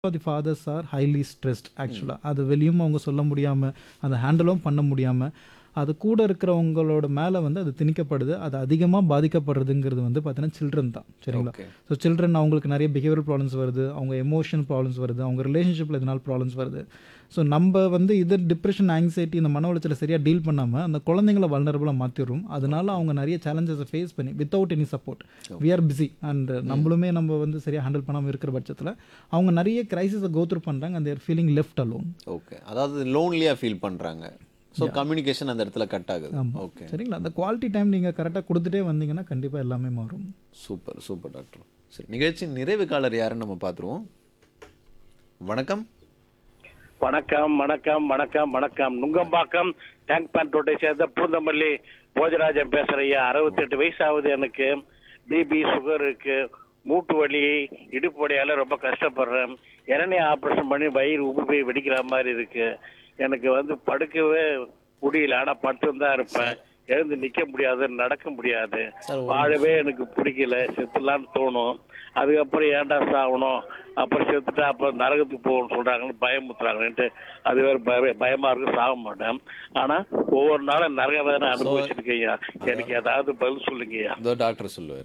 The fathers are highly stressed ஆக்சுவலாக அது வெளியும் அவங்க சொல்ல முடியாமல் அதை ஹேண்டிலும் பண்ண முடியாமல் அது கூட இருக்கிறவங்களோட மேலே வந்து அது திணிக்கப்படுது அது அதிகமாக பாதிக்கப்படுறதுங்கிறது வந்து பார்த்தீங்கன்னா சில்ட்ரன் தான் சரிங்களா ஓகே ஸோ சில்ட்ரன் அவங்களுக்கு நிறைய பிஹேவியர் ப்ராப்ளம்ஸ் வருது அவங்க எமோஷனல் ப்ராப்ளம்ஸ் வருது அவங்க ரிலேஷன்ஷிப்பில் எதனால் ப்ராப்ளம்ஸ் வருது ஸோ நம்ம வந்து இது டிப்ரெஷன் ஆங்ஸைட்டி இந்த மன உளைச்சலை சரியாக டீல் பண்ணாமல் அந்த குழந்தைங்கள வல்னரபுளாக மாற்றிடுறோம் அதனால அவங்க நிறைய சேலஞ்சஸை ஃபேஸ் பண்ணி without any support we are busy and நம்மளுமே நம்ம வந்து சரியாக ஹேண்டில் பண்ணாமல் இருக்கிற பட்சத்தில் அவங்க நிறைய கிரைசிஸை கோத்ரூ பண்ணுறாங்க அந்த ஃபீலிங் லெஃப்ட் அலோன் ஓகே அதாவது லோன்லியாக ஃபீல் பண்ணுறாங்க ஸோ கம்யூனிகேஷன் அந்த இடத்துல கட் ஆகுது ஓகே சரிங்களா அந்த குவாலிட்டி டைம் நீங்கள் கரெக்டாக கொடுத்துட்டே வந்தீங்கன்னா கண்டிப்பாக எல்லாமே மாறும் சூப்பர் சூப்பர் டாக்டர் சரி நிகழ்ச்சி நிறைவு காலர் யாருன்னு நம்ம பார்த்துருவோம் வணக்கம் வணக்கம் வணக்கம் வணக்கம் வணக்கம் நுங்கம்பாக்கம் டேங்க் பேண்ட் ரோட்டை சேர்ந்த பூந்தமல்லி போஜராஜன் பேசுறேன் ஐயா அறுபத்தெட்டு வயசு ஆகுது எனக்கு பிபி சுகர் இருக்கு மூட்டு வலி இடுப்பு வலியால ரொம்ப கஷ்டப்படுறேன் இரணை ஆபரேஷன் பண்ணி வயிறு உப்பு போய் வெடிக்கிற மாதிரி இருக்கு எனக்கு வந்து படுக்கவே முடியல ஆனா படுத்து தான் இருப்பேன் எழுந்து நிக்க முடியாது நடக்க முடியாது வாழவே எனக்கு பிடிக்கல செத்துலான்னு தோணும் அதுக்கப்புறம் ஏன்டா சாகணும் அப்புறம் செத்துட்டா அப்புறம் நரகத்துக்கு போகணும்னு சொல்றாங்கன்னு பயமுத்துறாங்கன்ட்டு அது வேற பய பயமா இருக்கு சாக மாட்டேன் ஆனா ஒவ்வொரு நாளும் நரக வேதனை அனுபவிச்சிருக்கீங்க எனக்கு ஏதாவது பதில் சொல்லுங்கய்யா இதோ டாக்டர் சொல்லுவார்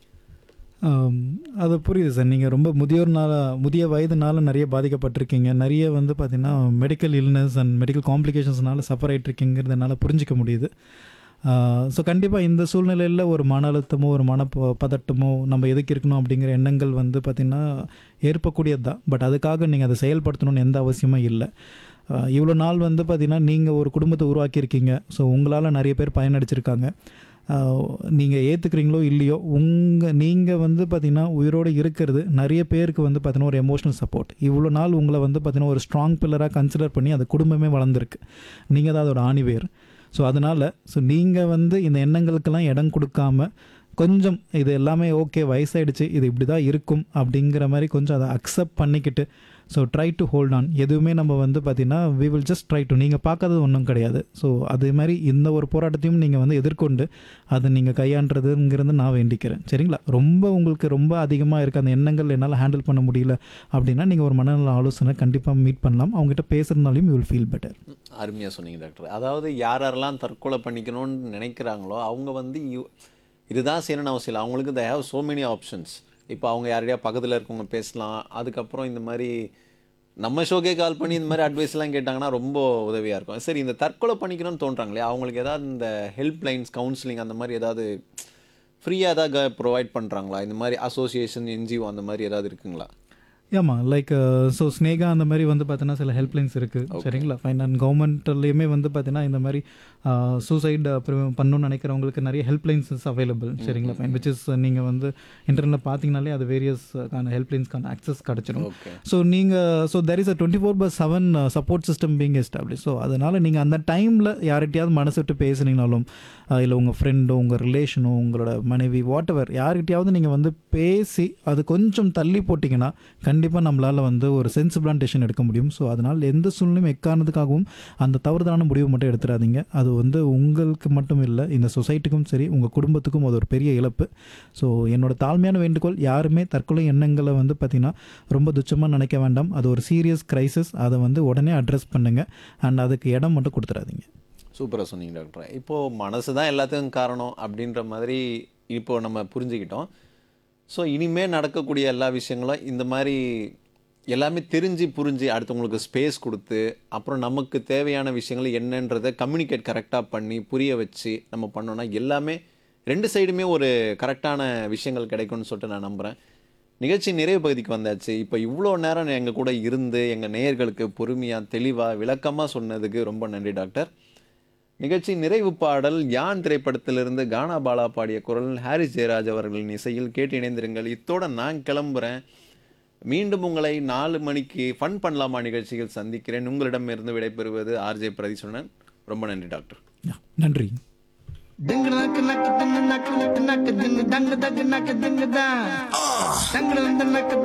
ஆம், அது புரியுது சார் நீங்கள் ரொம்ப முதியோர்னால முதிய வயதுனால நிறைய பாதிக்கப்பட்டிருக்கீங்க நிறைய வந்து பார்த்தீங்கன்னா மெடிக்கல் இல்னஸ் அண்ட் மெடிக்கல் காம்ப்ளிகேஷன்ஸ்னால சஃபர் ஆகிட்ருக்கீங்கிறது என்னால் புரிஞ்சிக்க முடியுது ஸோ கண்டிப்பாக இந்த சூழ்நிலையில் ஒரு மன அழுத்தமோ ஒரு மன ப- பதட்டமோ நம்ம எதுக்கு இருக்கணும் அப்படிங்கிற எண்ணங்கள் வந்து பார்த்திங்கன்னா ஏற்பக்கூடியது தான் பட் அதுக்காக நீங்கள் அதை செயல்படுத்தணும்னு எந்த அவசியமும் இல்லை இவ்வளோ நாள் வந்து பார்த்திங்கன்னா நீங்கள் ஒரு குடும்பத்தை உருவாக்கியிருக்கீங்க ஸோ உங்களால் நிறைய பேர் பயனடைச்சிருக்காங்க நீங்கள் ஏற்றுக்கிறீங்களோ இல்லையோ உங்கள் நீங்கள் வந்து பார்த்திங்கன்னா உயிரோடு இருக்கிறது நிறைய பேருக்கு வந்து பார்த்தீங்கன்னா ஒரு எமோஷனல் சப்போர்ட் இவ்வளோ நாள் உங்களை வந்து பார்த்திங்கன்னா ஒரு ஸ்ட்ராங் பில்லராக கன்சிடர் பண்ணி அது குடும்பமே வளர்ந்துருக்கு நீங்கள் தான் அதோட ஆணிவேர் ஸோ அதனால் ஸோ நீங்கள் வந்து இந்த எண்ணங்களுக்கெல்லாம் இடம் கொடுக்காம கொஞ்சம் இது எல்லாமே ஓகே வயசாயிடுச்சு இது இப்படி தான் இருக்கும் அப்படிங்கிற மாதிரி கொஞ்சம் அதை அக்செப்ட் பண்ணிக்கிட்டு so try to hold on எதுவுமே நம்ம வந்து பார்த்திங்கன்னா we will just try to நீங்கள் பார்க்காதது ஒன்றும் கிடையாது ஸோ அதே மாதிரி இந்த ஒரு போராட்டத்தையும் நீங்கள் வந்து எதிர்கொண்டு அதை நீங்கள் கையாண்டுறதுங்கிறது நான் வேண்டிக்கிறேன் சரிங்களா ரொம்ப உங்களுக்கு ரொம்ப அதிகமாக இருக்க அந்த எண்ணங்கள் என்னால் ஹேண்டில் பண்ண முடியல அப்படின்னா நீங்கள் ஒரு மனநல ஆலோசனை கண்டிப்பாக மீட் பண்ணலாம் அவங்ககிட்ட பேசுகிறதுனாலையும் யூ வில் ஃபீல் பெட்டர் அருமையாக சொன்னீங்க டாக்டர் அதாவது யார் யாரெல்லாம் தற்கொலை பண்ணிக்கணும்னு நினைக்கிறாங்களோ அவங்க வந்து இவ்- இதுதான் செய்யணும்னு அவசியம் இல்லை அவங்களுக்கு they have so many options இப்போ அவங்க யாரையா பக்கத்தில் இருக்கவங்க பேசலாம் அதுக்கப்புறம் இந்த மாதிரி நம்ம ஷோக்கே கால் பண்ணி இந்த மாதிரி அட்வைஸ்லாம் கேட்டாங்கன்னா ரொம்ப உதவியாக இருக்கும் சரி இந்த தற்கொலை பண்ணிக்கணும்னு தோன்றாங்களே அவங்களுக்கு ஏதாவது இந்த ஹெல்ப் லைன்ஸ் கவுன்சிலிங் அந்த மாதிரி ஏதாவது ஃப்ரீயாக ஏதாவது ப்ரொவைட் பண்ணுறாங்களா இந்த மாதிரி அசோசியேஷன் என்ஜிஓ அந்த மாதிரி ஏதாவது இருக்குங்களா ஆமாம் லைக் ஸோ ஸ்னேகா அந்த மாதிரி வந்து பார்த்தீங்கன்னா சில ஹெல்ப்லைன்ஸ் இருக்குது சரிங்களா ஃபைன் அண்ட் கவர்மெண்ட்லேயுமே வந்து பார்த்தீங்கன்னா இந்த மாதிரி சூசைட் பண்ணணும்னு நினைக்கிறவங்களுக்கு நிறைய ஹெல்ப்லைன்ஸ் அவைலபிள் சரிங்களா ஃபைன் விச் இஸ் நீங்கள் வந்து இன்டர்நெட்டில் பார்த்தீங்கனாலே அது வேரியஸ் ஹெல்ப்லைன்ஸ்க்கான ஆக்சஸ் கிடச்சிடும் ஓகே ஸோ நீங்கள் so there is a twenty four by seven support system being establish so அதனால் நீங்கள் அந்த டைமில் யார்கிட்டயாவது மனசு விட்டு பேசுனீங்கனாலும் இல்லை உங்கள் ஃப்ரெண்டோ உங்கள் ரிலேஷனோ உங்களோட மனைவி வாட் எவர் யார்கிட்டயாவது நீங்கள் வந்து பேசி அது கொஞ்சம் தள்ளி போட்டிங்கன்னா கண்டிப்பாக நம்மளால் வந்து ஒரு சென்சிபிளான டெசிஷன் எடுக்க முடியும் ஸோ அதனால் எந்த சூழ்நிலையும் எக்காரணத்துக்காகவும் அந்த தவறுதலான முடிவு மட்டும் எடுத்துடாதீங்க அது வந்து உங்களுக்கு மட்டும் இல்லை இந்த சொசைட்டிக்கும் சரி உங்கள் குடும்பத்துக்கும் அது ஒரு பெரிய இழப்பு ஸோ என்னோட தாழ்மையான வேண்டுகோள் யாருமே தற்கொலை எண்ணங்களை வந்து பார்த்திங்கன்னா ரொம்ப துச்சமாக நினைக்க வேண்டாம் அது ஒரு சீரியஸ் கிரைசிஸ் அதை வந்து உடனே அட்ரஸ் பண்ணுங்கள் அண்ட் அதுக்கு இடம் மட்டும் கொடுத்துடாதீங்க சூப்பராக சொன்னீங்க டாக்டர் இப்போது மனசு தான் எல்லாத்துக்கும் காரணம் அப்படின்ற மாதிரி இப்போ நம்ம புரிஞ்சுக்கிட்டோம் ஸோ இனிமே நடக்கக்கூடிய எல்லா விஷயங்களும் இந்த மாதிரி எல்லாமே தெரிஞ்சு புரிஞ்சு அடுத்தவங்களுக்கு ஸ்பேஸ் கொடுத்து அப்புறம் நமக்கு தேவையான விஷயங்கள் என்னன்றதை கம்யூனிகேட் கரெக்டாக பண்ணி புரிய வச்சு நம்ம பண்ணோம்னா எல்லாமே ரெண்டு சைடுமே ஒரு கரெக்டான விஷயங்கள் கிடைக்கும்னு சொல்லிட்டு நான் நம்புகிறேன் நிகழ்ச்சி நிறைவு பகுதிக்கு வந்தாச்சு இப்போ இவ்வளோ நேரம் எங்கள் கூட இருந்து எங்கள் நேயர்களுக்கு பொறுமையாக தெளிவாக விளக்கமாக சொன்னதுக்கு ரொம்ப நன்றி டாக்டர் நிகழ்ச்சி நிறைவு பாடல் யான் திரைப்படத்திலிருந்து கானா பாலா பாடிய குரல் ஹாரிஸ் ஜெயராஜ் அவர்களின் இசையில் கேட்டு இணைந்திருங்கள் இத்தோட நான் கிளம்புறேன் மீண்டும் உங்களை நாலு மணிக்கு ஃபன் பண்ணலாமா நிகழ்ச்சியில் சந்திக்கிறேன் உங்களிடமிருந்து விடைபெறுவது ஆர்ஜே பிரதீஸ்வரன் ரொம்ப நன்றி டாக்டர் Yeah, நன்றி Ding nak nak ding nak nak nak ding dang dang nak ding da. Dang dang nak